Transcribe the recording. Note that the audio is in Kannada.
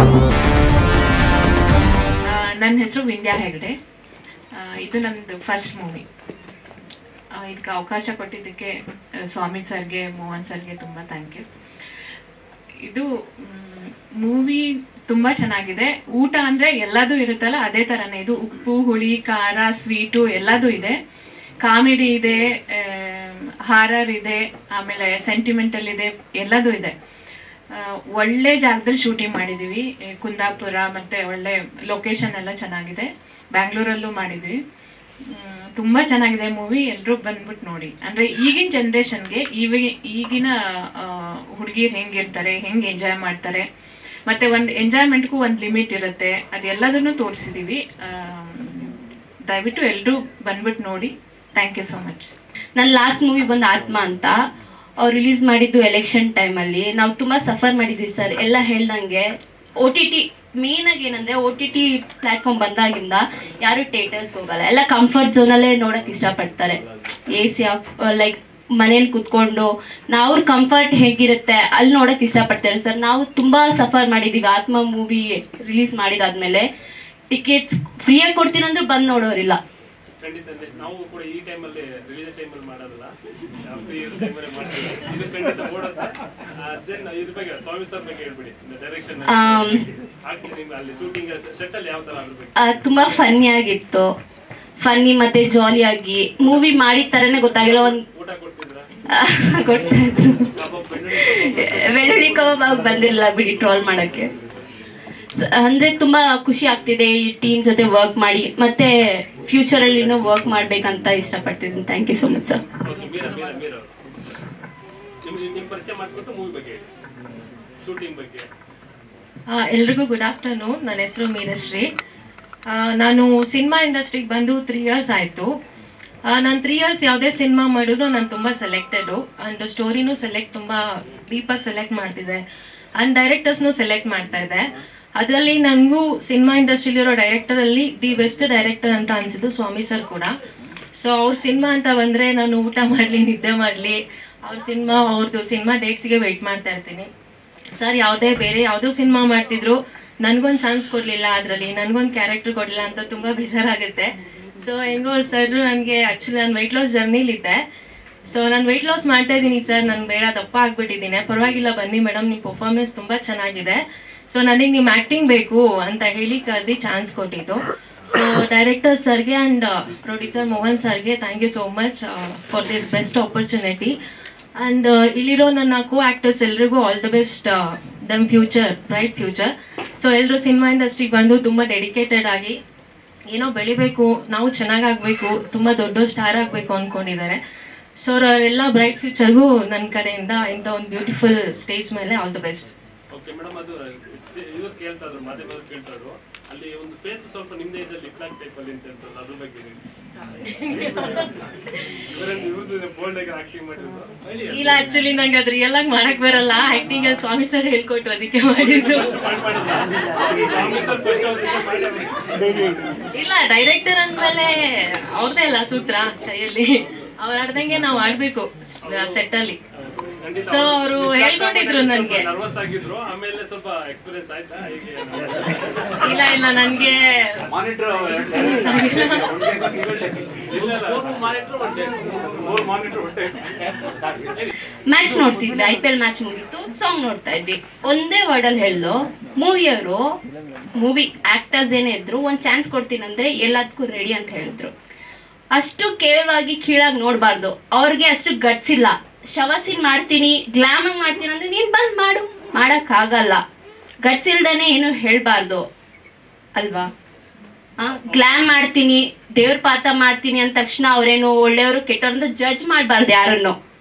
ನನ್ನ ಹೆಸರು ವಿಂದ್ಯಾ ಹೆಗ್ಡೆ ಆ, ಇದು ನಮ್ಮದು ಫಸ್ಟ್ ಮೂವಿ ಇದಕ್ಕೆ ಅವಕಾಶ ಕೊಟ್ಟಿದ್ದಕ್ಕೆ ಆ, ಸ್ವಾಮಿ ಸರ್ಗೆ ಮೋಹನ್ ಸರ್ಗೆ ತುಂಬ ಥ್ಯಾಂಕ್ ಯು ಇದು ಮೂವಿ ತುಂಬ ಚೆನ್ನಾಗಿದೆ ಊಟ ಅಂದರೆ ಎಲ್ಲದೂ ಇರುತ್ತಲ್ಲ ಅದೇ ಥರನೇ ಇದು ಉಪ್ಪು ಹುಳಿ ಖಾರ ಸ್ವೀಟು ಎಲ್ಲದೂ ಇದೆ ಕಾಮಿಡಿ ಇದೆ ಹಾರರ್ ಇದೆ ಆಮೇಲೆ ಸೆಂಟಿಮೆಂಟಲ್ ಇದೆ ಎಲ್ಲದೂ ಇದೆ ಆ, ಒಳ್ಳೆ ಜಾಗದಲ್ಲಿ ಶೂಟಿಂಗ್ ಮಾಡಿದೀವಿ ಈ ಕುಂದಾಪುರ ಮತ್ತೆ ಒಳ್ಳೆ ಲೊಕೇಶನ್ ಎಲ್ಲ ಚೆನ್ನಾಗಿದೆ ಬ್ಯಾಂಗ್ಳೂರಲ್ಲೂ ಮಾಡಿದ್ವಿ ಮ್, ತುಂಬಾ ಚೆನ್ನಾಗಿದೆ ಮೂವಿ ಎಲ್ರೂ ಬಂದ್ಬಿಟ್ಟು ನೋಡಿ ಅಂದ್ರೆ ಈಗಿನ ಜನ್ರೇಷನ್ಗೆ ಇವಾಗ ಈಗಿನ ಹುಡುಗಿರ್ ಹೆಂಗಿರ್ತಾರೆ ಹೆಂಗ್ ಎಂಜಾಯ್ ಮಾಡ್ತಾರೆ ಮತ್ತೆ ಒಂದ್ ಎಂಜಾಯ್ಮೆಂಟ್ಗೂ ಒಂದ್ ಲಿಮಿಟ್ ಇರುತ್ತೆ ಅದೆಲ್ಲದನ್ನು ತೋರಿಸಿದೀವಿ ದಯವಿಟ್ಟು ಎಲ್ರೂ ಬಂದ್ಬಿಟ್ಟು ನೋಡಿ ಥ್ಯಾಂಕ್ ಯು ಸೋ ಮಚ್ ನನ್ನ ಲಾಸ್ಟ್ ಮೂವಿ ಬಂದು ಆತ್ಮ ಅಂತ ಅವ್ರು ರಿಲೀಸ್ ಮಾಡಿದ್ದು ಎಲೆಕ್ಷನ್ ಟೈಮಲ್ಲಿ ನಾವು ತುಂಬಾ ಸಫರ್ ಮಾಡಿದ್ವಿ ಸರ್ ಎಲ್ಲ ಹೇಳ್ದಂಗೆ ಒ ಟಿ ಟಿ ಮೇನ್ ಆಗಿ ಏನಂದ್ರೆ ಒ ಟಿ ಟಿ ಪ್ಲಾಟ್ಫಾರ್ಮ್ ಬಂದಾಗಿಂದ ಯಾರು ಥಿಯೇಟರ್ಸ್ಗೆ ಹೋಗಲ್ಲ ಎಲ್ಲ ಕಂಫರ್ಟ್ ಝೋನಲ್ಲೇ ನೋಡಕ್ ಇಷ್ಟಪಡ್ತಾರೆ ಎ ಸಿ ಲೈಕ್ ಮನೇಲಿ ಕುತ್ಕೊಂಡು ನಾವು ಕಂಫರ್ಟ್ ಹೇಗಿರುತ್ತೆ ಅಲ್ಲಿ ನೋಡಕ್ ಇಷ್ಟಪಡ್ತಾರೆ ಸರ್ ನಾವು ತುಂಬಾ ಸಫರ್ ಮಾಡಿದೀವಿ ಆತ್ಮ ಮೂವಿ ರಿಲೀಸ್ ಮಾಡಿದಾದ್ಮೇಲೆ ಟಿಕೆಟ್ಸ್ ಫ್ರೀಯಾಗಿ ಕೊಡ್ತೀನಂದ್ರೆ ಬಂದು ನೋಡೋರಿಲ್ಲ ಖಂಡಿತ ಅಂದ್ರೆ ನಾವು ಕೂಡ ಈ ಟೈಮಲ್ಲಿ ರಿಲೀಸ್ ಟೈಮಲ್ಲಿ ಮಾಡೋದಿಲ್ಲ ಫ್ರೀ ಇರೋ ಟೈಮಲ್ಲಿ ಮಾಡ್ತೀವಿ ಇದು ಖಂಡಿತ ಓಡುತ್ತೆ ಅದೇ ಇದ್ರ ಬಗ್ಗೆ ಸ್ವಾಮಿ ಸರ್ ಬಗ್ಗೆ ಹೇಳ್ಬಿಡಿ ಡೈರೆಕ್ಷನ್ ಆಮ್. ಆಗ್ತೀನಿ ನಿಮ್ಗೆ ಅಲ್ಲಿ ಶೂಟಿಂಗ್ ಸೆಟ್ ಅಲ್ಲಿ ಯಾವ ತರ ಅದ್ರ ಬಗ್ಗೆ ಆ, ತುಂಬಾ ಫನ್ನಿ ಆಗಿತ್ತು ಫನ್ನಿ ಮತ್ತೆ ಜಾಲಿಯಾಗಿ ಮೂವಿ ಮಾಡಿದ ತರನೇ ಗೊತ್ತಾಗಿಲ್ಲ ಒಂದ್ ಊಟ ಕೊಡ್ತಿದ್ರ ಗೊತ್ತಾ ಇದ್ರು ಕಬಾಬ್ ಬೆಳ್ಳುಳ್ಳಿ ಬೆಳ್ಳುಳ್ಳಿ ಕಬಾಬ್ ಬಂದಿರಲಿಲ್ಲ ಬಿಡಿ ಟ್ರೋಲ್ ಮಾಡಕ್ಕೆ ಸ- ಅಂದ್ರೆ ತುಂಬಾ ಖುಷಿ ಆಗ್ತಿದೆ ಈ ಟೀಮ್ ಜೊತೆ ವರ್ಕ್ ಮಾಡಿ ಮತ್ತೆ ಫ್ಯೂಚರ್ ಅಲ್ಲಿ ಇನ್ನೂ ವರ್ಕ್ ಮಾಡ್ಬೇಕಂತ ಇಷ್ಟಪಡ್ತಿದ್ದೀನಿ thank you so much sir okay Meera Meera Meera ನಿಮ್ಗೆ ನಿಮ್ ಪರಿಚಯ ಮಾಡ್ಕೊಟ್ಟು ಮೂವಿ ಬಗ್ಗೆ ಶೂಟಿಂಗ್ ಬಗ್ಗೆ ಆ, ಎಲ್ರಿಗೂ ಗುಡ್ ಆಫ್ಟರ್ನೂನ್ ನನ್ನ ಹೆಸರು ಮೀರಶ್ರೀ ಆ, ನಾನು ಸಿನಿಮಾ ಇಂಡಸ್ಟ್ರಿಗೆ ಬಂದು ತ್ರೀ ಇಯರ್ಸ್ ಆಯಿತು ನಾನು ತ್ರೀ ಇಯರ್ಸ್ ಯಾವುದೇ ಸಿನಿಮಾ ಮಾಡಿದ್ರು ನಾನು ತುಂಬ ಸೆಲೆಕ್ಟೆಡು ಆ್ಯಂಡ್ ಸ್ಟೋರಿನೂ ಸೆಲೆಕ್ಟ್ ತುಂಬ ಡೀಪಾಗಿ ಸೆಲೆಕ್ಟ್ ಮಾಡ್ತಿದ್ದೆ ಆ್ಯಂಡ್ ಡೈರೆಕ್ಟರ್ಸ್ನು ಸೆಲೆಕ್ಟ್ ಮಾಡ್ತಾ ಇದ್ದೆ ಅದರಲ್ಲಿ ನನಗೂ ಸಿನಿಮಾ ಇಂಡಸ್ಟ್ರಿಲಿರೋ ಡೈರೆಕ್ಟರಲ್ಲಿ ದಿ ಬೆಸ್ಟ್ ಡೈರೆಕ್ಟರ್ ಅಂತ ಅನಿಸಿದ್ದು ಸ್ವಾಮಿ ಸರ್ ಕೂಡ ಸೊ ಅವ್ರ ಸಿನಿಮಾ ಅಂತ ಬಂದರೆ ನಾನು ಊಟ ಮಾಡಲಿ ನಿದ್ದೆ ಮಾಡಲಿ ಅವ್ರ ಸಿನಿಮಾ ಅವ್ರದ್ದು ಸಿನಿಮಾ ಡೇಟ್ಸ್ಗೆ ವೆಯ್ಟ್ ಮಾಡ್ತಾ ಇರ್ತೀನಿ ಸರ್ ಯಾವುದೇ ಬೇರೆ ಯಾವುದೋ ಸಿನಿಮಾ ಮಾಡ್ತಿದ್ರು ನನ್ಗೊಂದು ಚಾನ್ಸ್ ಕೊಡ್ಲಿಲ್ಲ ಅದರಲ್ಲಿ ನನ್ಗೊಂದು ಕ್ಯಾರೆಕ್ಟರ್ ಕೊಡ್ಲಿಲ್ಲ ಅಂತ ತುಂಬಾ ಬೇಜಾರಾಗುತ್ತೆ ಸೊ ಹೆಂಗೋ ಸರ್ ನನಗೆ ಆಕ್ಚುಲಿ ನಾನು ವೆಯ್ಟ್ ಲಾಸ್ ಜರ್ನಿಲಿದ್ದೆ ಸೊ ನಾನು ವೆಯ್ಟ್ ಲಾಸ್ ಮಾಡ್ತಾ ಇದ್ದೀನಿ ಸರ್ ನಾನು ಬೇಡ ದಪ್ಪ ಆಗ್ಬಿಟ್ಟಿದ್ದೀನಿ ಪರವಾಗಿಲ್ಲ ಬನ್ನಿ ಮೇಡಮ್ ನಿಮ್ಮ ಪರ್ಫಾರ್ಮೆನ್ಸ್ ತುಂಬಾ ಚೆನ್ನಾಗಿದೆ ಸೊ ನನಗೆ ನಿಮ್ಮ ಆಕ್ಟಿಂಗ್ ಬೇಕು ಅಂತ ಹೇಳಿ ಕರೆದಿ ಚಾನ್ಸ್ ಕೊಟ್ಟಿದ್ದು ಸೊ ಡೈರೆಕ್ಟರ್ ಸರ್ಗೆ ಅಂಡ್ ಪ್ರೊಡ್ಯೂಸರ್ ಮೋಹನ್ ಸರ್ಗೆ thank you so much for this best opportunity and ಇಲ್ಲಿರೋ ನನ್ನ ಕೋ ಆಕ್ಟರ್ಸ್ ಎಲ್ರಿಗೂ ಆಲ್ ದ ಬೆಸ್ಟ್ ದಮ್ ಫ್ಯೂಚರ್ ಬ್ರೈಟ್ ಫ್ಯೂಚರ್ ಸೊ ಎಲ್ಲರೂ ಸಿನಿಮಾ ಇಂಡಸ್ಟ್ರಿಗೆ ಬಂದು ತುಂಬ ಡೆಡಿಕೇಟೆಡ್ ಆಗಿ ಏನೋ ಬೆಳಿಬೇಕು ನಾವು ಚೆನ್ನಾಗಾಗಬೇಕು ತುಂಬ ದೊಡ್ಡ ಸ್ಟಾರ್ ಆಗಬೇಕು ಅಂದ್ಕೊಂಡಿದ್ದಾರೆ ಸೊ ಅವರೆಲ್ಲ ಬ್ರೈಟ್ ಫ್ಯೂಚರ್ಗೂ ನನ್ನ ಕಡೆಯಿಂದ ಇಂಥ ಒಂದು ಬ್ಯೂಟಿಫುಲ್ ಸ್ಟೇಜ್ ಮೇಲೆ all the best okay madam ಅದು ಇವ್ರು ಕೇಳ್ತಾ ಇದ್ರು ಮಾಧ್ಯಮದವ್ರು ಕೇಳ್ತಾ ಇದ್ರು ಅಲ್ಲಿ ಒಂದು ಫೇಸ್ ಸ್ವಲ್ಪ ನಿಮ್ದೇ ಇದೆ ಲಿಪ್ ಲಾಕ್ ಟೈಪ್ ಅಲ್ಲಿ ಅಂತ ಹೇಳ್ತಾರೆ ಅದ್ರ ಬಗ್ಗೆ ಹೇಳಿ. ಇವರನ್ನು ಇವ್ರದ್ದು ಬೋಲ್ಡ್ ಆಗಿ ಆಕ್ಟಿಂಗ್ ಮಾಡಿದ್ರು ಹೇಳಿ ಇಲ್ಲ ಆಕ್ಚುಲಿ ನಂಗೆ ಅದು ರಿಯಲ್ ಆಗಿ ಮಾಡಕ್ ಬರಲ್ಲ ಆಕ್ಟಿಂಗ್ ಅಲ್ಲಿ ಸ್ವಾಮಿ ಸರ್ ಹೇಳ್ಕೊಟ್ರು ಅದಕ್ಕೆ ಮಾಡಿದ್ದು ಮಾಡಿ ಮಾಡಿದ್ದ ಸ್ವಾಮಿ ಸರ್ ಫಸ್ಟ್ ಅವ್ರಿಗೆ ಮಾಡಿ ಅವ್ರಿಗೆ ಇಲ್ಲ ಡೈರೆಕ್ಟರ್ ಅಂದ್ಮೇಲೆ ಅವ್ರದೇ ಅಲ್ಲ ಸೂತ್ರ ಕೈಯಲ್ಲಿ ಅವ್ರ ಆಡ್ದಂಗೆ ನಾವು ಆಡ್ಬೇಕು ಸೆಟ್ ಅಲ್ಲಿ ಖಂಡಿತ ಸೊ ಅವರು ಹೇಳ್ಕೊಟ್ಟಿದ್ರು ನನ್ಗೆ ನರ್ವಸ್ ಆಗಿದ್ರು ಆಮೇಲೆ ಸ್ವಲ್ಪ ಎಕ್ಸ್ಪೀರಿಯನ್ಸ್ ಆಯ್ತಾ ಹೇಗೆ ಇಲ್ಲ ಇಲ್ಲ ನನ್ಗೆ ಮೂರು ಮಾನಿಟರ್ ಹೊಟ್ಟೆ ಮ್ಯಾಚ್ ನೋಡ್ತಿದ್ವಿ ಐ ಪಿ ಎಲ್ ಮ್ಯಾಚ್ ಮುಗೀತು ಸಾಂಗ್ ನೋಡ್ತಾ ಇದ್ವಿ ಒಂದೇ ವರ್ಡ್ ಅಲ್ಲಿ ಹೇಳಲು ಮೂವಿಯವರು ಮೂವಿ ಆಕ್ಟರ್ಸ್ ಏನೇ ಇದ್ರು ಒಂದ್ ಚಾನ್ಸ್ ಕೊಡ್ತೀನಂದ್ರೆ ಎಲ್ಲದಕ್ಕೂ ರೆಡಿ ಅಂತ ಹೇಳಿದ್ರು ಅಷ್ಟು ಕೇವಲವಾಗಿ ಕೀಳಾಗಿ ನೋಡ್ಬಾರ್ದು ಅವ್ರಿಗೆ ಅಷ್ಟು ಗಟ್ಸ್ ಇಲ್ಲ ಶವಸಿನ್ ಮಾಡ್ತೀನಿ ಗ್ಲಾಮ್ ಮಾಡ್ತೀನಿ ಅಂದ್ರೆ ನೀನ್ ಬಂದ್ ಮಾಡು ಮಾಡಕ್ ಆಗಲ್ಲ ಗಟ್ಸ್ ಇಲ್ದೇನೆ ಏನು ಹೇಳ್ಬಾರ್ದು ಅಲ್ವಾ ಗ್ಲಾಮ್ ಮಾಡ್ತೀನಿ ದೇವ್ರ ಪಾತ್ರ ಮಾಡ್ತೀನಿ ಅಂದ ತಕ್ಷಣ ಅವ್ರೇನು ಒಳ್ಳೆಯವರು ಕೆಟ್ಟವ್ರು ಅಂತ ಜಡ್ಜ್ ಮಾಡಬಾರ್ದು ಯಾರನ್ನು